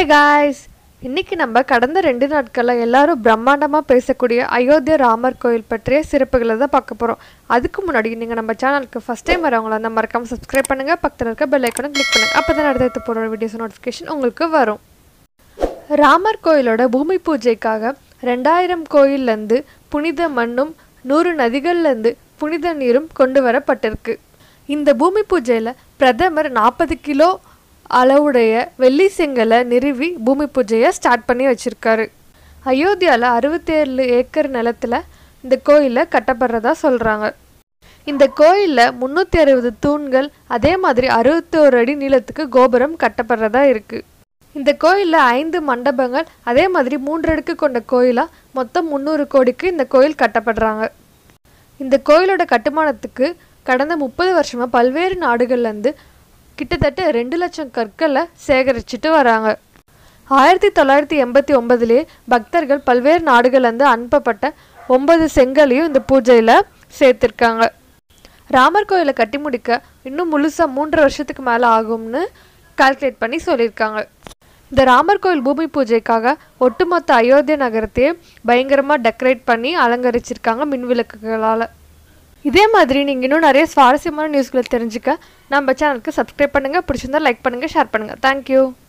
guys இன்னைக்கு நம்ம கடந்த ரெண்டு நாட்களில் எல்லாரும் பிரம்மாண்டமாக பேசக்கூடிய அயோத்தியா ராமர் கோயில் பற்றிய சிறப்புகளை தான் பார்க்க போகிறோம் அதுக்கு முன்னாடி நீங்கள் நம்ம சேனலுக்கு ஃபஸ்ட் டைம் வரவங்களா இருந்தால் மறக்காமல் சப்ஸ்கிரைப் பண்ணுங்கள் பக்கத்தில் இருக்க பெல் ஐக்கனும் கிளிக் பண்ணுங்கள் அப்போ தான் அடுத்தடுத்து போகிற வீடியோஸ் நோட்டிஃபிகேஷன் உங்களுக்கு வரும் ராமர் கோயிலோட பூமி பூஜைக்காக ரெண்டாயிரம் கோயில்லேருந்து புனித மண்ணும் நூறு நதிகள்லேருந்து புனித நீரும் கொண்டு வரப்பட்டிருக்கு இந்த பூமி பூஜையில் பிரதமர் நாற்பது கிலோ அளவுடைய வெள்ளி செங்கலை நிறுவி பூமி பூஜையை ஸ்டார்ட் பண்ணி வச்சிருக்காரு அயோத்தியாவில் அறுபத்தேழு ஏக்கர் நிலத்தில் இந்த கோயிலை கட்டப்படுறதா சொல்கிறாங்க இந்த கோயிலில் முந்நூற்றி அறுபது தூண்கள் அதே மாதிரி அறுபத்தோரு அடி நீளத்துக்கு கோபுரம் கட்டப்படுறதா இருக்குது இந்த கோயிலில் ஐந்து மண்டபங்கள் அதே மாதிரி மூன்று அடுக்கு கொண்ட கோயிலாக மொத்தம் முந்நூறு கோடிக்கு இந்த கோயில் கட்டப்படுறாங்க இந்த கோயிலோட கட்டுமானத்துக்கு கடந்த முப்பது வருஷமாக பல்வேறு நாடுகள்லேருந்து கிட்டத்தட்ட ரெண்டு லட்சம் கற்களை சேகரிச்சுட்டு வராங்க ஆயிரத்தி தொள்ளாயிரத்தி எண்பத்தி ஒன்பதுலேயே பக்தர்கள் பல்வேறு நாடுகள்லேருந்து அனுப்பப்பட்ட ஒன்பது செங்கலையும் இந்த பூஜையில் சேர்த்துருக்காங்க ராமர் கோயிலை கட்டி முடிக்க இன்னும் முழுசாக மூன்று வருஷத்துக்கு மேலே ஆகும்னு கால்குலேட் பண்ணி சொல்லியிருக்காங்க இந்த ராமர் கோயில் பூமி பூஜைக்காக ஒட்டுமொத்த அயோத்தியா நகரத்தையே பயங்கரமாக டெக்கரேட் பண்ணி அலங்கரிச்சிருக்காங்க மின்விளக்குகளால் இதே மாதிரி நீங்கள் இன்னும் நிறைய சுவாரஸ்யமான நியூஸ்களை தெரிஞ்சுக்க நம்ம சேனலுக்கு சப்ஸ்கிரைப் பண்ணுங்கள் பிடிச்சிருந்தா லைக் பண்ணுங்கள் ஷேர் பண்ணுங்கள் தேங்க்யூ